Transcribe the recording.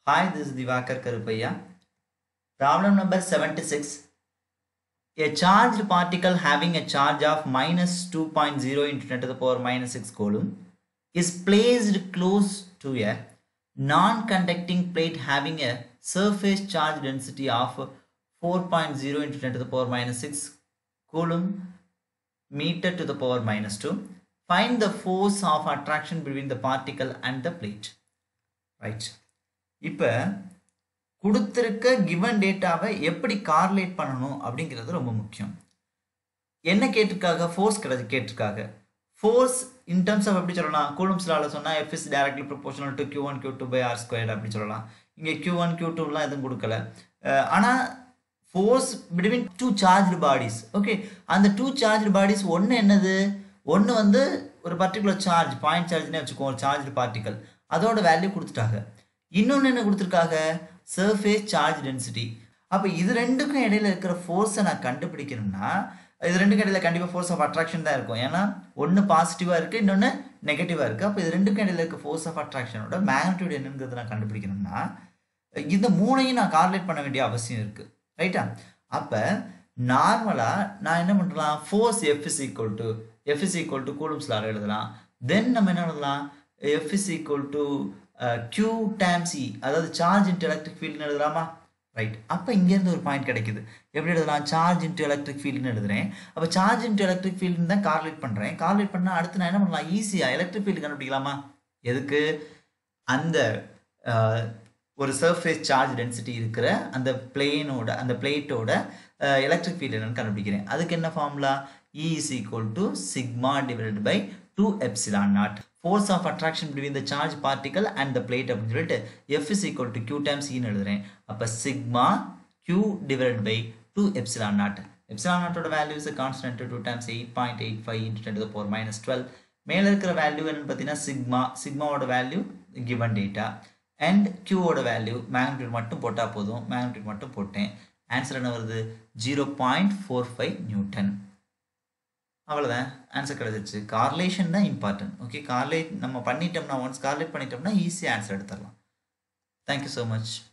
Hi, this is Divakar Karupaya. Problem number 76. A charged particle having a charge of minus 2.0 into 10 to the power minus 6 coulomb is placed close to a non-conducting plate having a surface charge density of 4.0 into 10 to the power minus 6 coulomb meter to the power minus 2. Find the force of attraction between the particle and the plate. Right. இப்போ கொடுத்துருக்க given டேட்டாவை எப்படி கார்லேட் பண்ணணும் அப்படிங்கிறது ரொம்ப முக்கியம் என்ன கேட்டிருக்காங்க ஃபோர்ஸ் கிடையாது கேட்டிருக்காங்க ஃபோர்ஸ் இன் டர்ம்ஸ் ஆஃப் எப்படி சொல்லலாம் கூலம்ஸ்லால சொன்னால் F is directly proportional to Q one Q two by R squared அப்படி சொல்லலாம் இங்கே கியூ ஒன் கியூ டூலாம் எதுவும் கொடுக்கல ஆனால் force between two charged bodies okay அந்த டூ சார்ஜ்டு பாடிஸ் ஒன்று என்னது ஒன்று வந்து ஒரு பர்டிகுலர் சார்ஜ் பாயிண்ட் சார்ஜ்னே வச்சுக்கோ ஒரு சார்ஜ்டு பார்ட்டிக்கல் அதோட வேல்யூ கொடுத்துட்டாங்க இன்னொன்று என்ன கொடுத்துருக்காங்க சர்ஃபேஸ் சார்ஜ் டென்சிட்டி அப்போ இது ரெண்டுக்கும் இடையில இருக்கிற ஃபோர்ஸை நான் கண்டுபிடிக்கணும்னா இது ரெண்டுக்கும் இடையில கண்டிப்பாக ஃபோர்ஸ் ஆஃப் அட்ராக்ஷன் தான் இருக்கும் ஏன்னா ஒன்று பாசிட்டிவாக இருக்குது இன்னொன்று நெகட்டிவாக இருக்குது அப்போ இது ரெண்டுக்கும் இடையில இருக்க ஃபோர்ஸ் ஆஃப் அட்ராக்ஷனோட மேக்னிடியூட் என்னங்கிறத நான் கண்டுபிடிக்கணும்னா இந்த மூணையும் நான் கார்லேட் பண்ண வேண்டிய அவசியம் இருக்குது ரைட்டா அப்போ நார்மலாக நான் என்ன பண்ணலாம் force F is equal to F is equal to கூலம்ஸ்லார் எழுதலாம் தென் நம்ம என்ன எழுதலாம் F is equal to Q times E அதாவது சார்ஜ் இன்ட்டு எலக்ட்ரிக் ஃபீல்டுன்னு எழுதலாமா ரைட் அப்போ இங்கேருந்து ஒரு பாயிண்ட் கிடைக்குது எப்படி எழுதலாம் சார்ஜ் இன்ட்டு எலக்ட்ரிக் ஃபீல்டுன்னு எழுதுறேன் அப்போ சார்ஜ் இன்ட்டு எலக்ட்ரிக் ஃபீல்டுன்னு தான் கார்லேட் பண்ணுறேன் கார்லேட் பண்ணால் அடுத்து நான் என்ன பண்ணலாம் ஈஸியாக எலக்ட்ரிக் ஃபீல்டு கண்டுபிடிக்கலாமா எதுக்கு அந்த ஒரு சர்ஃபேஸ் சார்ஜ் டென்சிட்டி இருக்கிற அந்த பிளேனோட அந்த பிளேட்டோட எலக்ட்ரிக் ஃபீல்டு என்னன்னு கண்டுபிடிக்கிறேன் அதுக்கு என்ன formula E is equal to sigma divided by two epsilon naught force of attraction between the charge particle and the plate அப்படின்னு சொல்லிட்டு F is equal to Q times ஈன்னு எழுதுறேன் அப்போ sigma Q divide by two epsilon naught epsilon நாட்டோட value is constant two times eight point eight five into ten to power minus twelve மேலே இருக்கிற value என்னன்னு பார்த்தீங்கன்னா சிக்மா சிக்மாவோட value given data and கியூவோட வேல்யூ மேக்னிடியூட் மட்டும் போட்டால் போதும் மேக்னிடியூட் மட்டும் போட்டேன் ஆன்சர் என்ன வருது zero point four five newton அவ்வளோதான் ஆன்சர் கிடைச்சிச்சு கார்லேஷன் தான் இம்பார்ட்டன்ட் ஓகே கார்லேட் நம்ம பண்ணிட்டோம்னா ஒன்ஸ் கார்லேட் பண்ணிட்டோம்னா ஈஸியாக ஆன்சர் எடுத்துடலாம் தேங்க்யூ ஸோ மச்